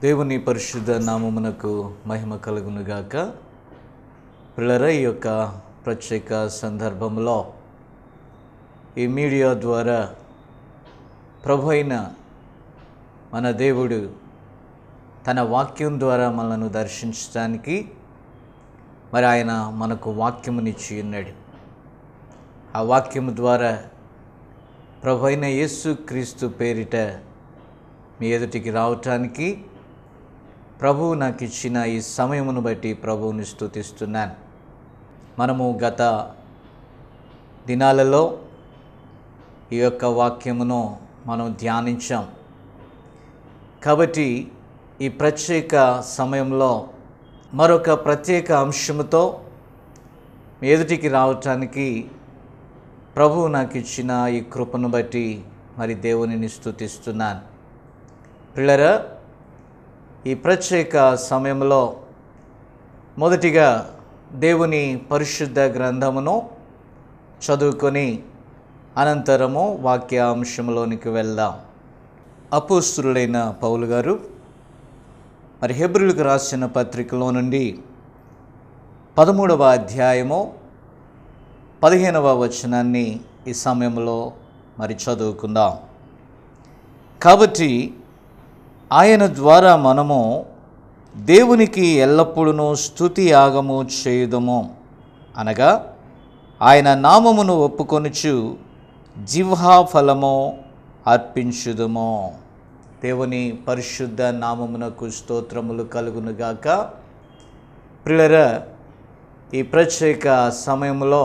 దేవుని పరిశుద్ధ నామమునకు మహిమ కలుగునుగాక పిల్లర ఈ యొక్క ప్రత్యేక సందర్భంలో ఈ మీడియా ద్వారా ప్రభు అయిన మన దేవుడు తన వాక్యం ద్వారా మనల్ని దర్శించడానికి మరి ఆయన మనకు వాక్యమునిచ్చి ఉన్నాడు ఆ వాక్యము ద్వారా ప్రభు అయిన యేసు క్రీస్తు పేరిట మీ ఎదుటికి రావటానికి ప్రభువు నాకు ఇచ్చిన ఈ సమయమును బట్టి ప్రభువుని స్తుతిస్తున్నాను మనము గత దినాలలో ఈ యొక్క వాక్యమును మనం ధ్యానించాం కాబట్టి ఈ ప్రత్యేక సమయంలో మరొక ప్రత్యేక అంశముతో మీ ఎదుటికి రావటానికి ప్రభువు నాకు ఇచ్చిన ఈ కృపను బట్టి మరి దేవునిని స్తుతిస్తున్నాను పిల్లరా ఈ ప్రత్యేక సమయంలో మొదటిగా దేవుని పరిశుద్ధ గ్రంథమును చదువుకొని అనంతరము వాక్యాంశంలోనికి వెళ్దాం అపోస్తురుడైన పౌలు గారు మరి హెబ్రిలకు రాసిన పత్రికలో నుండి పదమూడవ అధ్యాయము పదిహేనవ వచనాన్ని ఈ సమయంలో మరి చదువుకుందాం కాబట్టి ఆయన ద్వారా మనము దేవునికి ఎల్లప్పుడూ స్తుతి యాగము చేయుదము అనగా ఆయన నామమును ఒప్పుకొనుచు జిహ్వా ఫలము అర్పించుదము దేవుని పరిశుద్ధ నామమునకు స్తోత్రములు కలుగునుగాక ప్రియులర ఈ ప్రత్యేక సమయంలో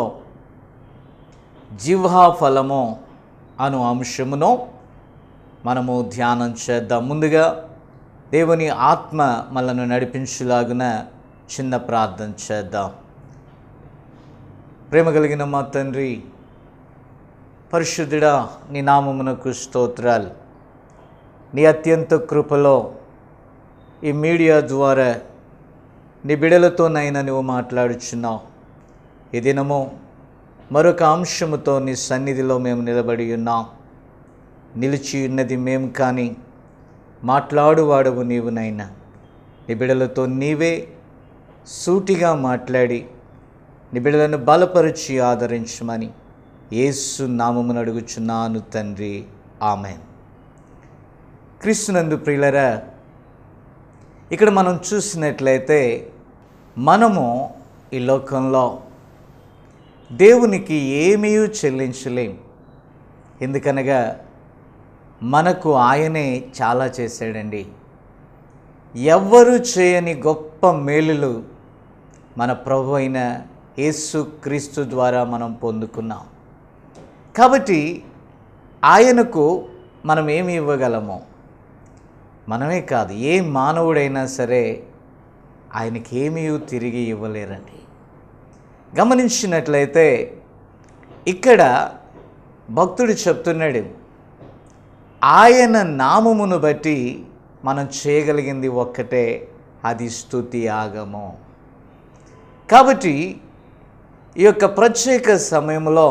జిహ్వా ఫలము అను అంశమును మనము ధ్యానం చేద్దాం ముందుగా దేవుని ఆత్మ మనను నడిపించులాగున చిన్న ప్రార్థన చేద్దాం ప్రేమ కలిగిన మా తండ్రి పరిశుద్ధుడా నీ నామమునకు స్తోత్రాలు నీ అత్యంత కృపలో ఈ మీడియా ద్వారా నీ బిడలతోనైనా నువ్వు మాట్లాడుచున్నావు ఈ దినము మరొక అంశముతో నీ సన్నిధిలో మేము నిలబడి ఉన్నాం నిలిచి ఉన్నది మేము కానీ మాట్లాడువాడవు నీవునైనా నీ బిడలతో నీవే సూటిగా మాట్లాడి నీ బిడలను బలపరిచి ఆదరించమని యేసు నామమును అడుగుచున్నాను తండ్రి ఆమె క్రీస్తునందు ప్రియులరా ఇక్కడ మనం చూసినట్లయితే మనము ఈ లోకంలో దేవునికి ఏమీ చెల్లించలేం ఎందుకనగా మనకు ఆయనే చాలా చేశాడండి ఎవ్వరూ చేయని గొప్ప మేలులు మన ప్రభు అయిన యేసు క్రీస్తు ద్వారా మనం పొందుకున్నాం కాబట్టి ఆయనకు మనం ఏమి ఇవ్వగలము మనమే కాదు ఏ మానవుడైనా సరే ఆయనకి ఏమీ తిరిగి ఇవ్వలేరండి గమనించినట్లయితే ఇక్కడ భక్తుడు చెప్తున్నాడు ఆయన నామమును బట్టి మనం చేయగలిగింది ఒక్కటే అది స్థుతి ఆగము కాబట్టి ఈ యొక్క ప్రత్యేక సమయంలో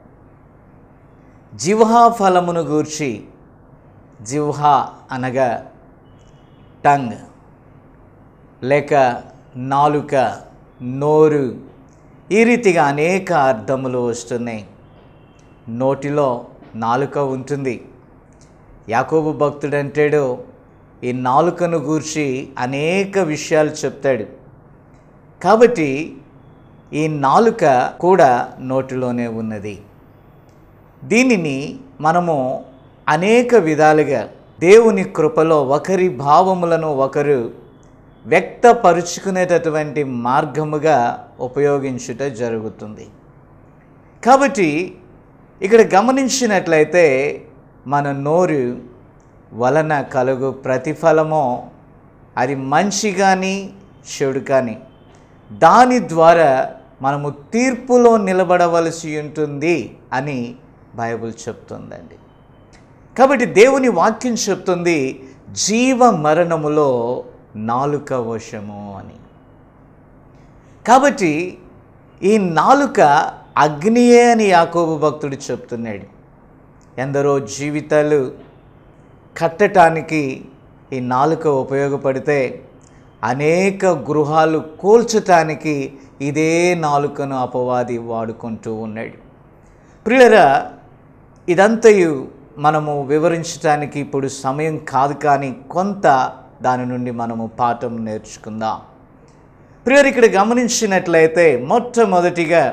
జివ్హా ఫలమును గూర్చి జివ్హా అనగా టంగ్ లేక నాలుక నోరు ఈ రీతిగా అనేక అర్థములు వస్తున్నాయి నోటిలో నాలుక ఉంటుంది యాకోబు భక్తుడు అంటాడు ఈ నాలుకను గూర్చి అనేక విషయాలు చెప్తాడు కాబట్టి ఈ నాలుక కూడా నోటిలోనే ఉన్నది దీనిని మనము అనేక విధాలుగా దేవుని కృపలో ఒకరి భావములను ఒకరు వ్యక్తపరుచుకునేటటువంటి మార్గముగా ఉపయోగించుట జరుగుతుంది కాబట్టి ఇక్కడ గమనించినట్లయితే మన నోరు వలన కలుగు ప్రతిఫలమో అది మంచి కానీ చెడు కానీ దాని ద్వారా మనము తీర్పులో నిలబడవలసి ఉంటుంది అని బైబిల్ చెప్తుందండి కాబట్టి దేవుని వాక్యం చెప్తుంది జీవ మరణములో నాలుక వశము అని కాబట్టి ఈ నాలుక అగ్నియే అని యాకోబు భక్తుడు చెప్తున్నాడు ఎందరో జీవితాలు కట్టటానికి ఈ నాలుక ఉపయోగపడితే అనేక గృహాలు కూల్చటానికి ఇదే నాలుకను అపవాది వాడుకుంటూ ఉన్నాడు ప్రియులరా ఇదంతయు మనము వివరించడానికి ఇప్పుడు సమయం కాదు కానీ కొంత దాని నుండి మనము పాఠం నేర్చుకుందాం ప్రియులు ఇక్కడ గమనించినట్లయితే మొట్టమొదటిగా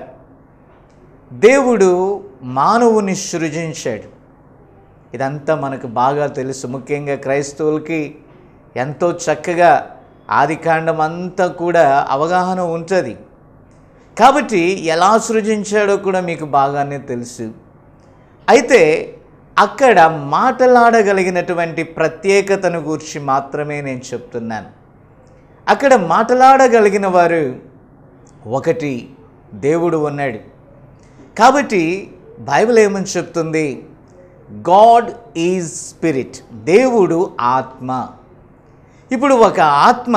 దేవుడు మానవుని సృజించాడు ఇదంతా మనకు బాగా తెలుసు ముఖ్యంగా క్రైస్తవులకి ఎంతో చక్కగా ఆదికాండం అంతా కూడా అవగాహన ఉంటుంది కాబట్టి ఎలా సృజించాడో కూడా మీకు బాగానే తెలుసు అయితే అక్కడ మాటలాడగలిగినటువంటి ప్రత్యేకతను గురించి మాత్రమే నేను చెప్తున్నాను అక్కడ మాటలాడగలిగిన వారు ఒకటి దేవుడు ఉన్నాడు కాబట్టి బైబిల్ ఏమని చెప్తుంది గాడ్ ఈజ్ స్పిరిట్ దేవుడు ఆత్మ ఇప్పుడు ఒక ఆత్మ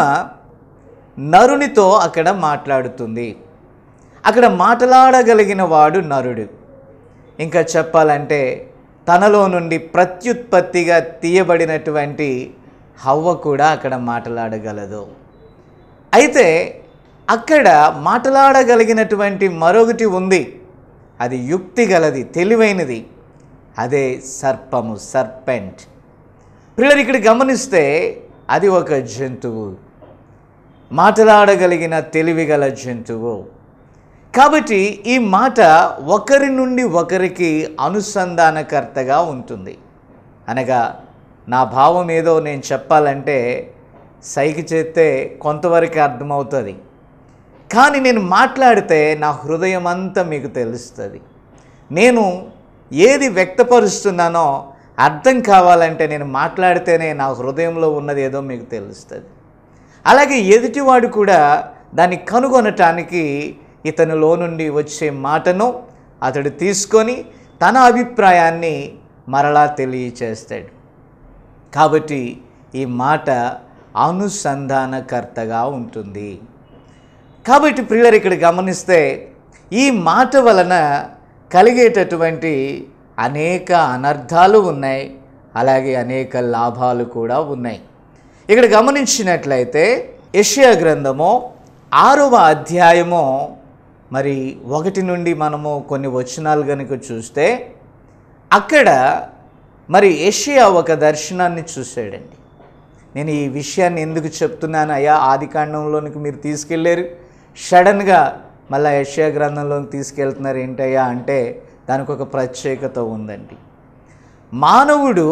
నరునితో అక్కడ మాట్లాడుతుంది అక్కడ మాట్లాడగలిగిన వాడు నరుడు ఇంకా చెప్పాలంటే తనలో నుండి ప్రత్యుత్పత్తిగా తీయబడినటువంటి హవ్వ కూడా అక్కడ మాట్లాడగలదు అయితే అక్కడ మాట్లాడగలిగినటువంటి మరొకటి ఉంది అది యుక్తి గలది తెలివైనది అదే సర్పము సర్పెంట్ పిల్లలు ఇక్కడ గమనిస్తే అది ఒక జంతువు మాట్లాడగలిగిన తెలివిగల జంతువు కాబట్టి ఈ మాట ఒకరి నుండి ఒకరికి అనుసంధానకర్తగా ఉంటుంది అనగా నా భావం ఏదో నేను చెప్పాలంటే సైకి చేస్తే కొంతవరకు అర్థమవుతుంది కానీ నేను మాట్లాడితే నా హృదయం అంతా మీకు తెలుస్తుంది నేను ఏది వ్యక్తపరుస్తున్నానో అర్థం కావాలంటే నేను మాట్లాడితేనే నా హృదయంలో ఉన్నది ఏదో మీకు తెలుస్తుంది అలాగే ఎదుటివాడు కూడా దాన్ని కనుగొనటానికి ఇతనిలో నుండి వచ్చే మాటను అతడు తీసుకొని తన అభిప్రాయాన్ని మరలా తెలియచేస్తాడు కాబట్టి ఈ మాట అనుసంధానకర్తగా ఉంటుంది కాబట్టి ప్రియులరు ఇక్కడ గమనిస్తే ఈ మాట వలన కలిగేటటువంటి అనేక అనర్థాలు ఉన్నాయి అలాగే అనేక లాభాలు కూడా ఉన్నాయి ఇక్కడ గమనించినట్లయితే యెషయా గ్రంథము ఆరవ అధ్యాయము మరి ఒకటి నుండి మనము కొన్ని వచనాలు కనుక చూస్తే అక్కడ మరి యెషయా ఒక దర్శనాన్ని చూశాడండి నేను ఈ విషయాన్ని ఎందుకు చెప్తున్నాను అయ్యా ఆది కాండంలోనికి మీరు తీసుకెళ్ళారు సడన్గా మళ్ళీ యెషయా గ్రంథంలోకి తీసుకెళ్తున్నారు ఏంటయ్యా అంటే దానికి ఒక ప్రత్యేకత ఉందండి మానవుడు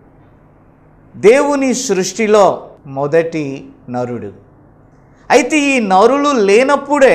దేవుని సృష్టిలో మొదటి నరుడు అయితే ఈ నరులు లేనప్పుడే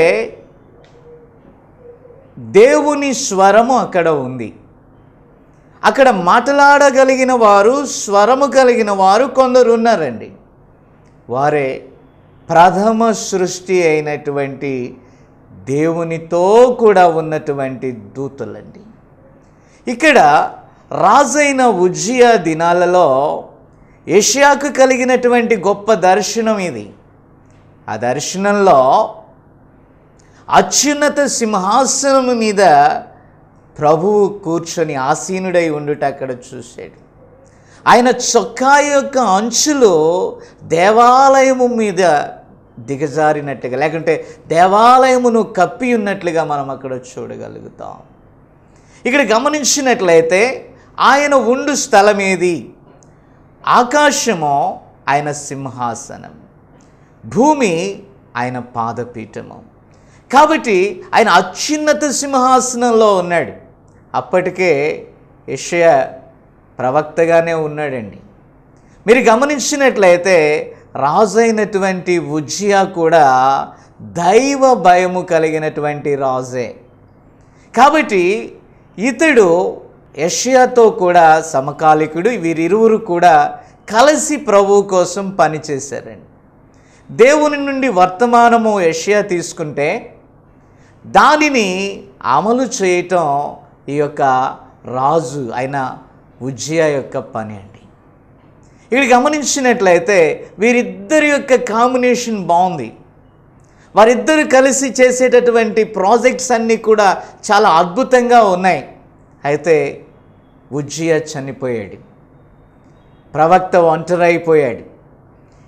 దేవుని స్వరము అక్కడ ఉంది అక్కడ మాట్లాడగలిగిన వారు స్వరము కలిగిన వారు కొందరు ఉన్నారండి వారే ప్రథమ సృష్టి అయినటువంటి దేవునితో కూడా ఉన్నటువంటి దూతలండి ఇక్కడ రాజైన ఉజ్జియా దినాలలో ఏషియాకు కలిగినటువంటి గొప్ప దర్శనం ఇది ఆ దర్శనంలో అత్యున్నత సింహాసనము మీద ప్రభువు కూర్చొని ఆసీనుడై ఉండుట అక్కడ చూశాడు ఆయన చొక్కా యొక్క అంచులు దేవాలయము మీద దిగజారినట్టుగా లేకుంటే దేవాలయమును కప్పి ఉన్నట్లుగా మనం అక్కడ చూడగలుగుతాం ఇక్కడ గమనించినట్లయితే ఆయన ఉండు స్థలం ఏది ఆకాశము ఆయన సింహాసనం భూమి ఆయన పాదపీఠము కాబట్టి ఆయన అత్యున్నత సింహాసనంలో ఉన్నాడు అప్పటికే యెషయా ప్రవక్తగానే ఉన్నాడండి మీరు గమనించినట్లయితే రాజైనటువంటి ఉజ్జియా కూడా దైవ భయము కలిగినటువంటి రాజే కాబట్టి ఇతడు యష్యాతో కూడా సమకాలికుడు వీరిరువురు కూడా కలిసి ప్రభువు కోసం పనిచేశారండి దేవుని నుండి వర్తమానము యష్యా తీసుకుంటే దానిని అమలు చేయటం ఈ యొక్క రాజు అయిన ఉజ్జియా యొక్క పని అండి ఇక్కడ గమనించినట్లయితే వీరిద్దరి యొక్క కాంబినేషన్ బాగుంది వారిద్దరు కలిసి చేసేటటువంటి ప్రాజెక్ట్స్ అన్నీ కూడా చాలా అద్భుతంగా ఉన్నాయి అయితే ఉజ్జియా చనిపోయాడు ప్రవక్త ఒంటరైపోయాడు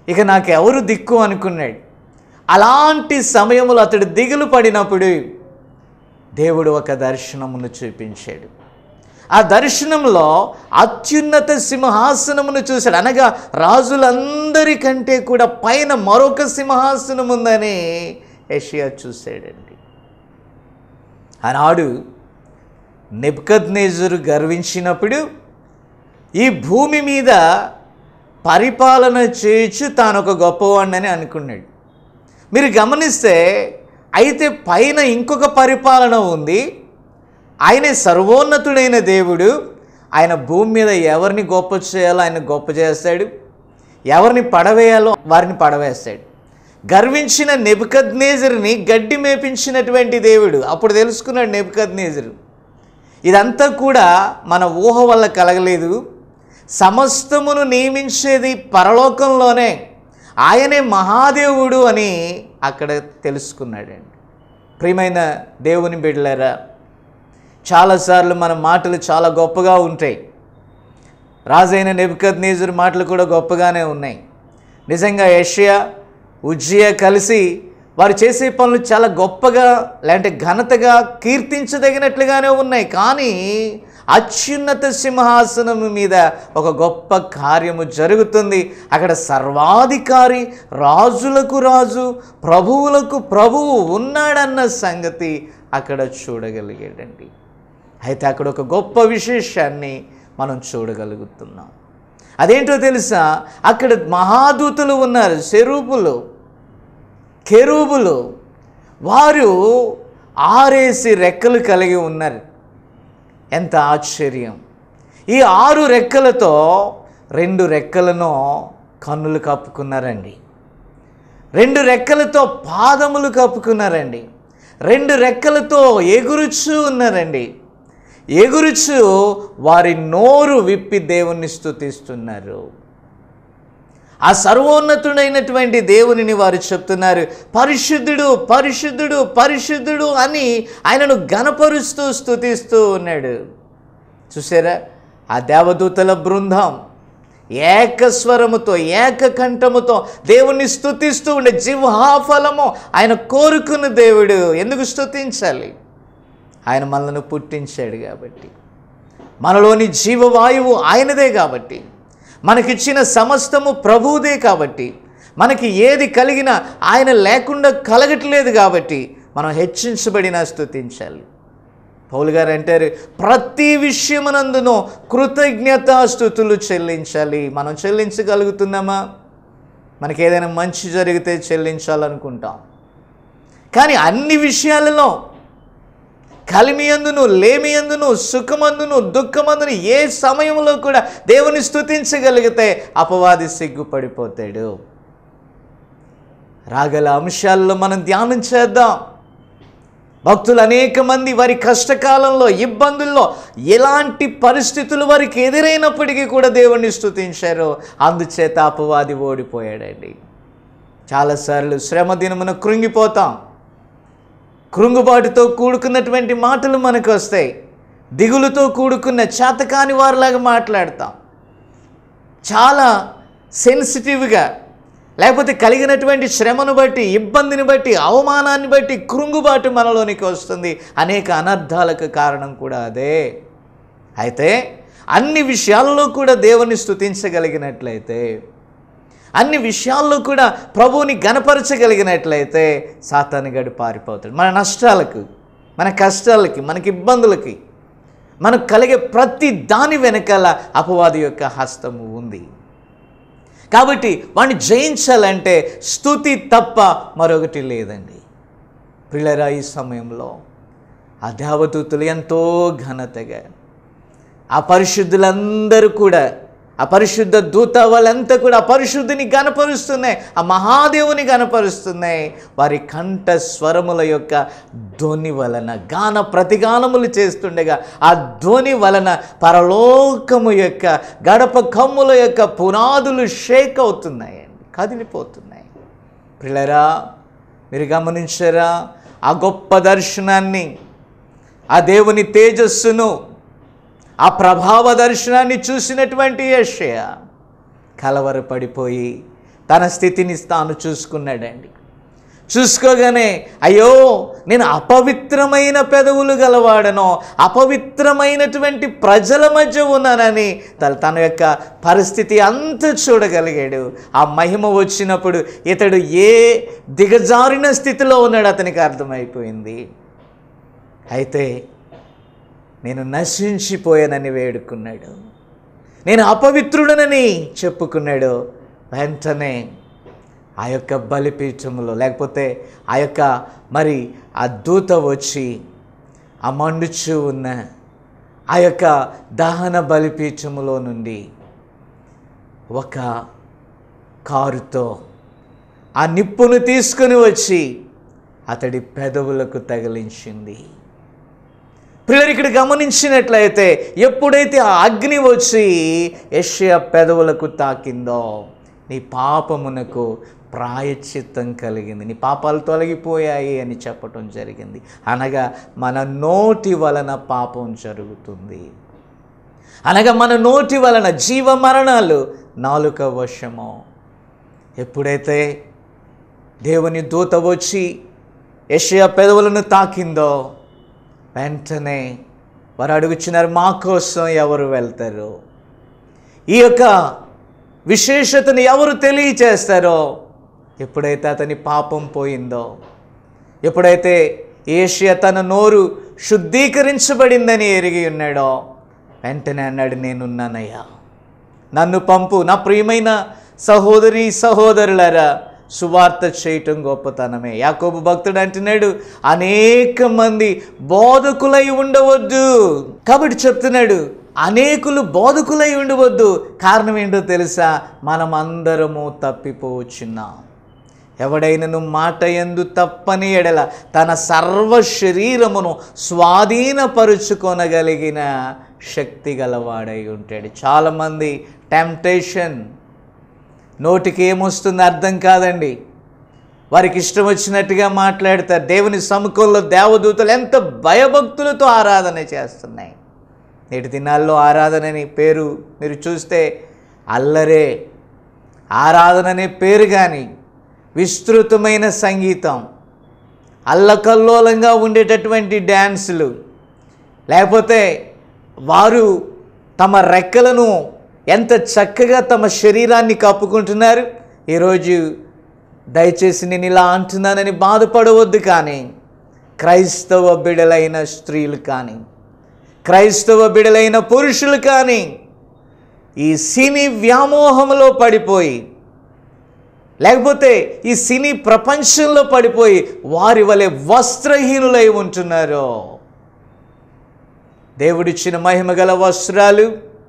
ఇక నాకెవరు దిక్కు అనుకున్నాడు అలాంటి సమయంలో అతడు దిగులు పడినప్పుడు దేవుడు ఒక దర్శనమును చూపించాడు ఆ దర్శనంలో అత్యున్నత సింహాసనమును చూశాడు అనగా రాజులందరికంటే కూడా పైన మరొక సింహాసనం ఉందని యషియా చూశాడండి ఆనాడు నెబ్కద్నేజరు గర్వించినప్పుడు ఈ భూమి మీద పరిపాలన చేయొచ్చు తాను ఒక గొప్పవాడిని అనుకున్నాడు మీరు గమనిస్తే అయితే పైన ఇంకొక పరిపాలన ఉంది ఆయనే సర్వోన్నతుడైన దేవుడు ఆయన భూమి మీద ఎవరిని గొప్ప చేయాలో ఆయన గొప్ప చేస్తాడు ఎవరిని పడవేయాలో వారిని పడవేస్తాడు గర్వించిన నెబుకద్నేజర్ని గడ్డి మేపించినటువంటి దేవుడు అప్పుడు తెలుసుకున్నాడు నెబుకద్నేజరు ఇదంతా కూడా మన ఊహ వల్ల కలగలేదు సమస్తమును నియమించేది పరలోకంలోనే ఆయనే మహాదేవుడు అని అక్కడ తెలుసుకున్నాడండి ప్రియమైన దేవుని బిడ్డలారా చాలాసార్లు మన మాటలు చాలా గొప్పగా ఉంటాయి రాజైన నెబుకద్ నేజర్ మాటలు కూడా గొప్పగానే ఉన్నాయి నిజంగా యషియా ఉజ్జియా కలిసి వారు చేసే పనులు చాలా గొప్పగా లేదంటే ఘనతగా కీర్తించదగినట్లుగానే ఉన్నాయి కానీ అత్యున్నత సింహాసనం మీద ఒక గొప్ప కార్యము జరుగుతుంది అక్కడ సర్వాధికారి రాజులకు రాజు ప్రభువులకు ప్రభువు ఉన్నాడన్న సంగతి అక్కడ చూడగలిగాడండి అయితే అక్కడ ఒక గొప్ప విశేషాన్ని మనం చూడగలుగుతున్నాం అదేంటో తెలుసా అక్కడ మహాదూతలు ఉన్నారు శరూపులు కెరూబులు వారు ఆరేసి రెక్కలు కలిగి ఉన్నారు ఎంత ఆశ్చర్యం ఈ ఆరు రెక్కలతో రెండు రెక్కలను కన్నులు కప్పుకున్నారండి రెండు రెక్కలతో పాదములు కప్పుకున్నారండి రెండు రెక్కలతో ఎగురుచూ ఉన్నారండి ఎగురుచు వారి నోరు విప్పి దేవుణ్ణి స్తుతిస్తున్నారు ఆ సర్వోన్నతుడైనటువంటి దేవునిని వారు చెప్తున్నారు పరిశుద్ధుడు పరిశుద్ధుడు పరిశుద్ధుడు అని ఆయనను గణపరుస్తూ స్తుతిస్తూ ఉన్నాడు చూసారా ఆ దేవదూతల బృందం ఏకస్వరముతో ఏకకంఠముతో దేవుణ్ణి స్తుతిస్తూ ఉండే జిహ్వాఫలము ఆయన కోరుకున్న దేవుడు ఎందుకు స్తుతించాలి ఆయన మనల్ని పుట్టించాడు కాబట్టి మనలోని జీవవాయువు ఆయనదే కాబట్టి మనకిచ్చిన సమస్తము ప్రభువుదే కాబట్టి మనకి ఏది కలిగినా ఆయన లేకుండా కలగట్లేదు కాబట్టి మనం హెచ్చించబడిన స్తుతించాలి పౌలు గారు అంటారు ప్రతి విషయమునందును కృతజ్ఞతాస్థుతులు చెల్లించాలి మనం చెల్లించగలుగుతున్నామా మనకి ఏదైనా మంచి జరిగితే చెల్లించాలనుకుంటాం కానీ అన్ని విషయాలలో కలిమియందును లేమియందును సుఖమందును దుఃఖమందును ఏ సమయంలో కూడా దేవుని స్తుతించగలిగితే అపవాది సిగ్గుపడిపోతాడు రాగల అంశాల్లో మనం ధ్యానం చేద్దాం భక్తులు అనేక మంది వారి కష్టకాలంలో ఇబ్బందుల్లో ఎలాంటి పరిస్థితులు వారికి ఎదురైనప్పటికీ కూడా దేవుణ్ణి స్తుతించారు అందుచేత అపవాది ఓడిపోయాడండి చాలాసార్లు శ్రమ దినమున కృంగిపోతాం కృంగుబాటుతో కూడుకున్నటువంటి మాటలు మనకు వస్తాయి దిగులుతో కూడుకున్న చేతకాని వారిలాగా మాట్లాడతాం చాలా సెన్సిటివ్గా లేకపోతే కలిగినటువంటి శ్రమను బట్టి ఇబ్బందిని బట్టి అవమానాన్ని బట్టి కృంగుబాటు మనలోనికి వస్తుంది అనేక అనర్థాలకు కారణం కూడా అదే అయితే అన్ని విషయాల్లో కూడా దేవుని స్తుతించగలిగినట్లయితే అన్ని విషయాల్లో కూడా ప్రభువుని గనపరచగలిగినట్లయితే సాతాను గడి పారిపోతాడు మన నష్టాలకు మన కష్టాలకి మనకి ఇబ్బందులకి మనకు కలిగే ప్రతి దాని వెనకాల అపవాది యొక్క హస్తము ఉంది కాబట్టి వాడిని జయించాలంటే స్థుతి తప్ప మరొకటి లేదండి పిల్లరా ఈ సమయంలో ఆ దేవదూతులు ఎంతో ఘనతగా ఆ పరిశుద్ధులందరూ కూడా ఆ పరిశుద్ధ దూత వాళ్ళంతా కూడా ఆ పరిశుద్ధిని గనపరుస్తున్నాయి ఆ మహాదేవుని గనపరుస్తున్నాయి వారి కంఠ స్వరముల యొక్క ధ్వని వలన గాన ప్రతిగానములు చేస్తుండగా ఆ ధ్వని వలన పరలోకము యొక్క గడప కమ్ముల యొక్క పునాదులు షేక్ అవుతున్నాయండి కదిలిపోతున్నాయి పిల్లరా మీరు గమనించారా ఆ గొప్ప దర్శనాన్ని ఆ దేవుని తేజస్సును ఆ ప్రభావ దర్శనాన్ని చూసినటువంటి యెషయా కలవరపడిపోయి తన స్థితిని తాను చూసుకున్నాడండి చూసుకోగానే అయ్యో నేను అపవిత్రమైన పెదవులు గలవాడను అపవిత్రమైనటువంటి ప్రజల మధ్య ఉన్నానని తన తన యొక్క పరిస్థితి అంతా చూడగలిగాడు ఆ మహిమ వచ్చినప్పుడు ఇతడు ఏ దిగజారిన స్థితిలో ఉన్నాడు అతనికి అర్థమైపోయింది అయితే నేను నశించిపోయానని వేడుకున్నాడు నేను అపవిత్రుడనని చెప్పుకున్నాడు వెంటనే ఆ యొక్క బలిపీఠంలో లేకపోతే ఆ యొక్క మరి ఆ దూత వచ్చి ఆ మండుచు ఉన్న ఆ యొక్క దహన బలిపీఠములో నుండి ఒక కారుతో ఆ నిప్పును తీసుకుని వచ్చి అతడి పెదవులకు తగిలించింది పిల్లలు ఇక్కడ గమనించినట్లయితే ఎప్పుడైతే ఆ అగ్ని వచ్చి యెషయా పెదవులకు తాకిందో నీ పాపమునకు ప్రాయశ్చిత్తం కలిగింది నీ పాపాలు తొలగిపోయాయి అని చెప్పటం జరిగింది అనగా మన నోటి వలన పాపం జరుగుతుంది అనగా మన నోటి వలన జీవ మరణాలు నాలుక వశము ఎప్పుడైతే దేవుని దూత వచ్చి యెషయా పెదవులను తాకిందో వెంటనే వారు అడుగుచున్నారు మా కోసం ఎవరు వెళ్తారు ఈ యొక్క విశేషతను ఎవరు తెలియచేస్తారో ఎప్పుడైతే అతని పాపం పోయిందో ఎప్పుడైతే ఏషియా తన నోరు శుద్ధీకరించబడిందని ఎరిగి ఉన్నాడో వెంటనే అన్నాడు నేనున్నానయ్యా నన్ను పంపు నా ప్రియమైన సహోదరి సహోదరులారా సువార్త చేయటం గొప్పతనమే యాకోబు భక్తుడు అంటున్నాడు అనేక మంది బోధకులై ఉండవద్దు కాబట్టి చెప్తున్నాడు అనేకులు బోధకులై ఉండవద్దు కారణం ఏంటో తెలుసా మనమందరము తప్పిపోవచ్చున్నాం ఎవడైనను మాట ఎందు తప్పని ఎడల తన సర్వ శరీరమును స్వాధీనపరుచుకొనగలిగిన శక్తి గలవాడై ఉంటాడు చాలామంది టెంప్టేషన్ నోటికి ఏమొస్తుందో అర్థం కాదండి వారికి ఇష్టం వచ్చినట్టుగా మాట్లాడతారు దేవుని సముఖంలో దేవదూతలు ఎంత భయభక్తులతో ఆరాధన చేస్తున్నాయి నేటి దినాల్లో ఆరాధన అనే పేరు మీరు చూస్తే అల్లరే ఆరాధన అనే పేరు కానీ విస్తృతమైన సంగీతం అల్లకల్లోలంగా ఉండేటటువంటి డ్యాన్సులు లేకపోతే వారు తమ రెక్కలను ఎంత చక్కగా తమ శరీరాన్ని కప్పుకుంటున్నారు ఈరోజు దయచేసి నేను ఇలా అంటున్నానని బాధపడవద్దు కానీ క్రైస్తవ బిడలైన స్త్రీలు కానీ క్రైస్తవ బిడలైన పురుషులు కానీ ఈ సినీ వ్యామోహంలో పడిపోయి లేకపోతే ఈ సినీ ప్రపంచంలో పడిపోయి వారి వలె వస్త్రహీనులై ఉంటున్నారు దేవుడిచ్చిన మహిమ గల వస్త్రాలు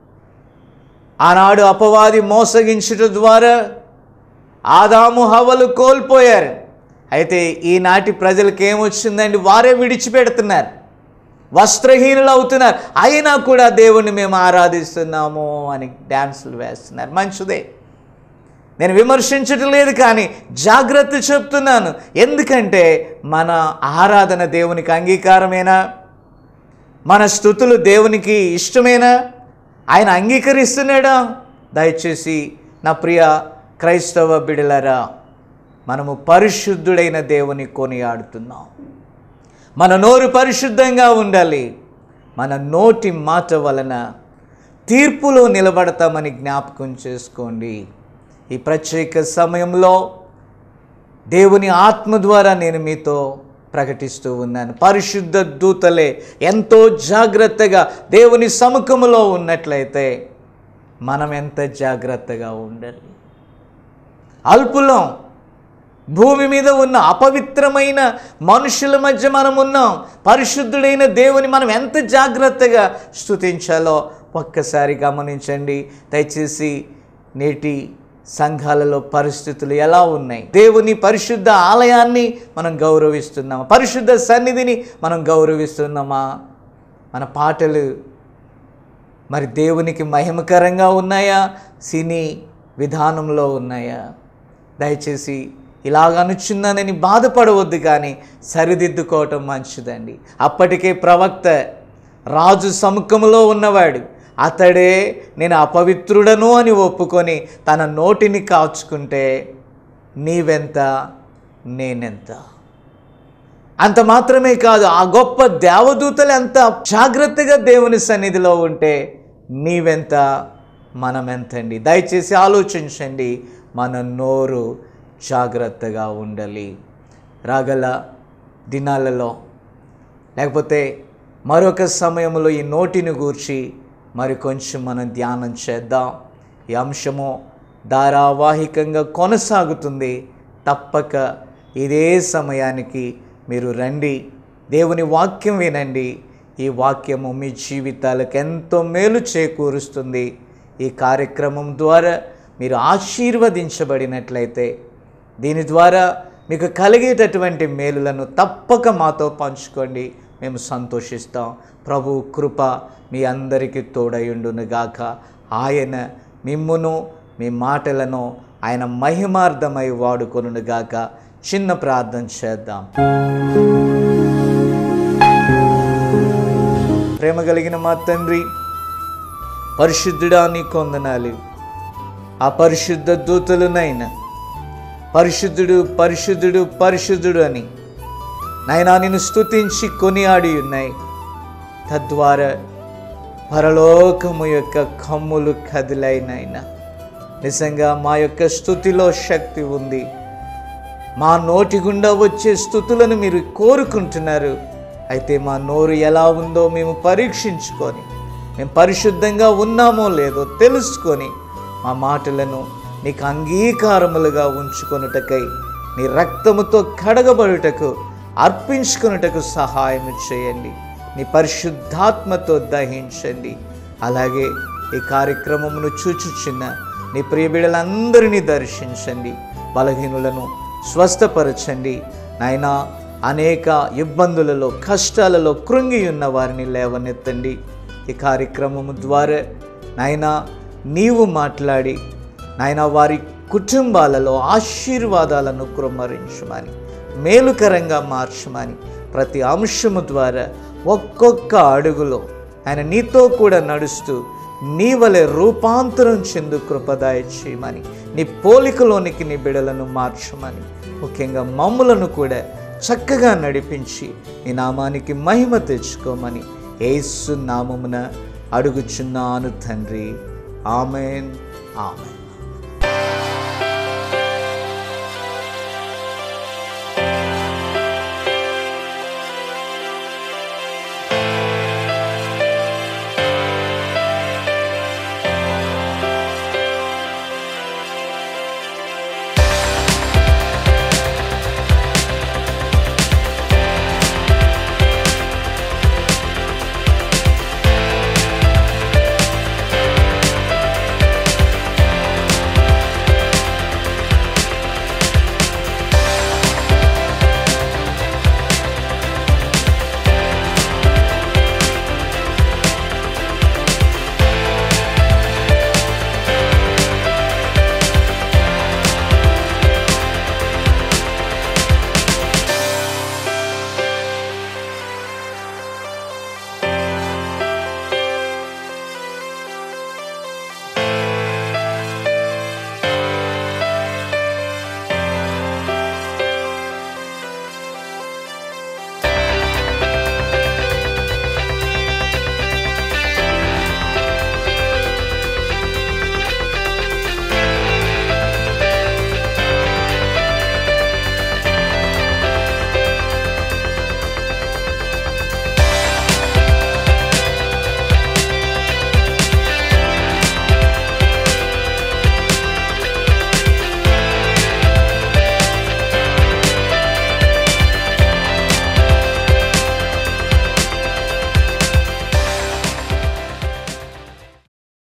ఆనాడు అపవాది మోసగించుట ద్వారా ఆదాము హవలు కోల్పోయారు అయితే ఈనాటి ప్రజలకు ఏమొచ్చిందండి వారే విడిచిపెడుతున్నారు వస్త్రహీనులు అవుతున్నారు అయినా కూడా దేవుణ్ణి మేము ఆరాధిస్తున్నాము అని డ్యాన్సులు వేస్తున్నారు మంచిదే నేను విమర్శించటం లేదు కానీ జాగ్రత్త చెప్తున్నాను ఎందుకంటే మన ఆరాధన దేవునికి అంగీకారమేనా మన స్థుతులు దేవునికి ఇష్టమేనా ఆయన అంగీకరిస్తున్నాడా దయచేసి నా ప్రియ క్రైస్తవ బిడలరా మనము పరిశుద్ధుడైన దేవుని కొనియాడుతున్నాం మన నోరు పరిశుద్ధంగా ఉండాలి మన నోటి మాట వలన తీర్పులో నిలబడతామని జ్ఞాపకం చేసుకోండి ఈ ప్రత్యేక సమయంలో దేవుని ఆత్మ ద్వారా నేను మీతో ప్రకటిస్తూ ఉన్నాను పరిశుద్ధ దూతలే ఎంతో జాగ్రత్తగా దేవుని సముఖములో ఉన్నట్లయితే మనం ఎంత జాగ్రత్తగా ఉండాలి అల్పులం భూమి మీద ఉన్న అపవిత్రమైన మనుషుల మధ్య మనం ఉన్నాం పరిశుద్ధుడైన దేవుని మనం ఎంత జాగ్రత్తగా స్తుతించాలో ఒక్కసారి గమనించండి దయచేసి నేటి సంఘాలలో పరిస్థితులు ఎలా ఉన్నాయి దేవుని పరిశుద్ధ ఆలయాన్ని మనం గౌరవిస్తున్నామా పరిశుద్ధ సన్నిధిని మనం గౌరవిస్తున్నామా మన పాటలు మరి దేవునికి మహిమకరంగా ఉన్నాయా సినీ విధానంలో ఉన్నాయా దయచేసి ఇలాగ అనుచున్నానని బాధపడవద్దు కానీ సరిదిద్దుకోవటం మంచిదండి అప్పటికే ప్రవక్త రాజు సముఖంలో ఉన్నవాడు అతడే నేను అపవిత్రుడను అని ఒప్పుకొని తన నోటిని కాచుకుంటే నీవెంత నేనెంత అంత మాత్రమే కాదు ఆ గొప్ప దేవదూతలు ఎంత జాగ్రత్తగా దేవుని సన్నిధిలో ఉంటే నీవెంత మనమెంతండి దయచేసి ఆలోచించండి మన నోరు జాగ్రత్తగా ఉండాలి రాగల దినాలలో లేకపోతే మరొక సమయంలో ఈ నోటిని గూర్చి మరి కొంచెం మనం ధ్యానం చేద్దాం ఈ అంశము ధారావాహికంగా కొనసాగుతుంది తప్పక ఇదే సమయానికి మీరు రండి దేవుని వాక్యం వినండి ఈ వాక్యము మీ జీవితాలకు ఎంతో మేలు చేకూరుస్తుంది ఈ కార్యక్రమం ద్వారా మీరు ఆశీర్వదించబడినట్లయితే దీని ద్వారా మీకు కలిగేటటువంటి మేలులను తప్పక మాతో పంచుకోండి మేము సంతోషిస్తాం ప్రభు కృప మీ అందరికీ తోడయుండునుగాక ఆయన మిమ్మును మీ మాటలను ఆయన మహిమార్థమై వాడుకొనుగాక చిన్న ప్రార్థన చేద్దాం ప్రేమ కలిగిన మా తండ్రి పరిశుద్ధుడా నీ కొందనాలు ఆ పరిశుద్ధ దూతలునైనా పరిశుద్ధుడు పరిశుద్ధుడు పరిశుద్ధుడు అని నాయనా నిన్ను స్తుతించి కొనియాడి ఉన్నాయి తద్వారా పరలోకము యొక్క కమ్ములు కదిలైనైనా నిజంగా మా యొక్క స్థుతిలో శక్తి ఉంది మా నోటి గుండా వచ్చే స్థుతులను మీరు కోరుకుంటున్నారు అయితే మా నోరు ఎలా ఉందో మేము పరీక్షించుకొని మేము పరిశుద్ధంగా ఉన్నామో లేదో తెలుసుకొని మా మాటలను నీకు అంగీకారములుగా ఉంచుకొనుటకై నీ రక్తముతో కడగబడుటకు అర్పించుకొనుటకు సహాయం చేయండి నీ పరిశుద్ధాత్మతో దహించండి అలాగే ఈ కార్యక్రమమును చూచుచున్న నీ ప్రియ బిడ్డలందరినీ దర్శించండి బలహీనులను స్వస్థపరచండి నాయనా అనేక ఇబ్బందులలో కష్టాలలో కృంగి ఉన్న వారిని లేవనెత్తండి ఈ కార్యక్రమము ద్వారా నాయనా నీవు మాట్లాడి నాయన వారి కుటుంబాలలో ఆశీర్వాదాలను కుమ్మరించమని మేలుకరంగా మార్చమని ప్రతి అంశము ద్వారా ఒక్కొక్క అడుగులో ఆయన నీతో కూడా నడుస్తూ నీ వలె రూపాంతరం చెందు కృపదాయ చేయమని నీ పోలికలోనికి నీ బిడలను మార్చమని ముఖ్యంగా మమ్ములను కూడా చక్కగా నడిపించి నీ నామానికి మహిమ తెచ్చుకోమని ఏసు నామమున అడుగుచున్నాను తండ్రి ఆమెన్ ఆమెన్